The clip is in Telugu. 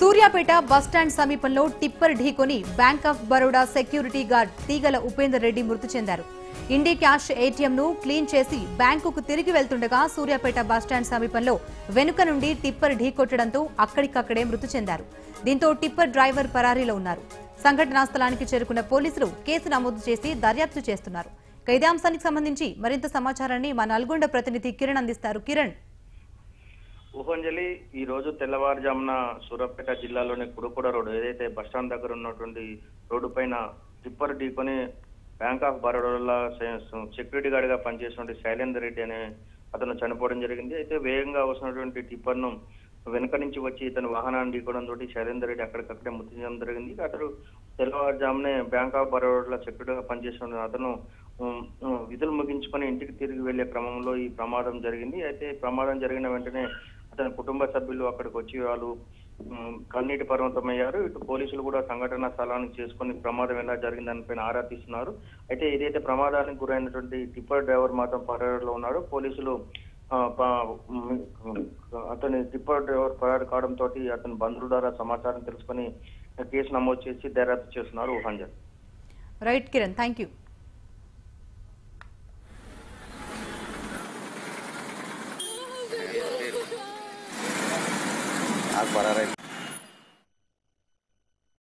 సూర్యాపేట బస్టాండ్ సమీపంలో టిప్పర్ ఢీకొని bank of Baroda security guard Teegala Upender Reddy మృతి చెందారు ఇండి క్యాష్ ఏటీఎం ను క్లీన్ చేసి బ్యాంకుకు తిరిగి వెళ్తుండగా సూర్యాపేట బస్టాండ్ సమీపంలో వెనుక నుండి టిప్పర్ ఢీకొట్టడంతో అక్కడికక్కడే మృతి చెందారు దీంతో టిప్పర్ డ్రైవర్ పరారీలో ఉన్నారు సంఘటనా స్థలానికి చేరుకున్న పోలీసులు కేసు నమోదు చేసి దర్యాప్తు చేస్తున్నారు ఇక ఇదే అంశానికి సంబంధించి మరింత సమాచారాన్ని మా నల్గొండ ప్రతినిధి కిరణ్ అందిస్తారు కిరణ్ ఊహంజలి ఈ రోజు తెల్లవారుజామున సూర్యాపేట జిల్లాలోని కుడుకుడ రోడ్డు ఏదైతే బస్టాండ్ దగ్గర ఉన్నటువంటి రోడ్డు పైన టిప్పర్ ఢీకొని బ్యాంక్ ఆఫ్ బరోడాలో సెక్యూరిటీ గార్డ్ గా పనిచేసినటువంటి శైలేందర్ రెడ్డి అనే అతను చనిపోవడం జరిగింది అయితే వేగంగా వస్తున్నటువంటి టిప్పర్ ను వెనుక నుంచి వచ్చి ఇతను వాహనాన్ని ఢీకోవడం తోటి శైలేందర్ రెడ్డి అక్కడికక్కడే మృతి చెందడం జరిగింది అతడు తెల్లవారుజామునే బ్యాంక్ ఆఫ్ బరోడాలో సెక్యూరిటీగా పనిచేసిన అతను ఉమ్, ఉమ్, విధులు ముగించుకొని ఇంటికి తిరిగి వెళ్లే క్రమంలో ఈ ప్రమాదం జరిగింది అయితే ఈ ప్రమాదం జరిగిన వెంటనే అతని కుటుంబ సభ్యులు అక్కడికి వచ్చి వాళ్ళు ఉమ్, కన్నీటి పర్వతమయ్యారు ఇటు పోలీసులు కూడా సంఘటన స్థలానికి చేసుకుని ప్రమాదం ఎలా జరిగింది దానిపైన ఆరా తీస్తున్నారు అయితే ఏదైతే ప్రమాదానికి గురైనటువంటి టిప్పర్ డ్రైవర్ మాత్రం పరారులో ఉన్నాడు పోలీసులు ఆ, ప- ఉమ్, అతని టిప్పర్ డ్రైవర్ పరారు కావడంతో అతని బంధువుల ద్వారా సమాచారం తెలుసుకొని కేసు నమోదు చేసి దర్యాప్తు చేస్తున్నారు ఊహంజన్ రైట్ కిరణ్ థ్యాంక్ యూ आग भरा रहे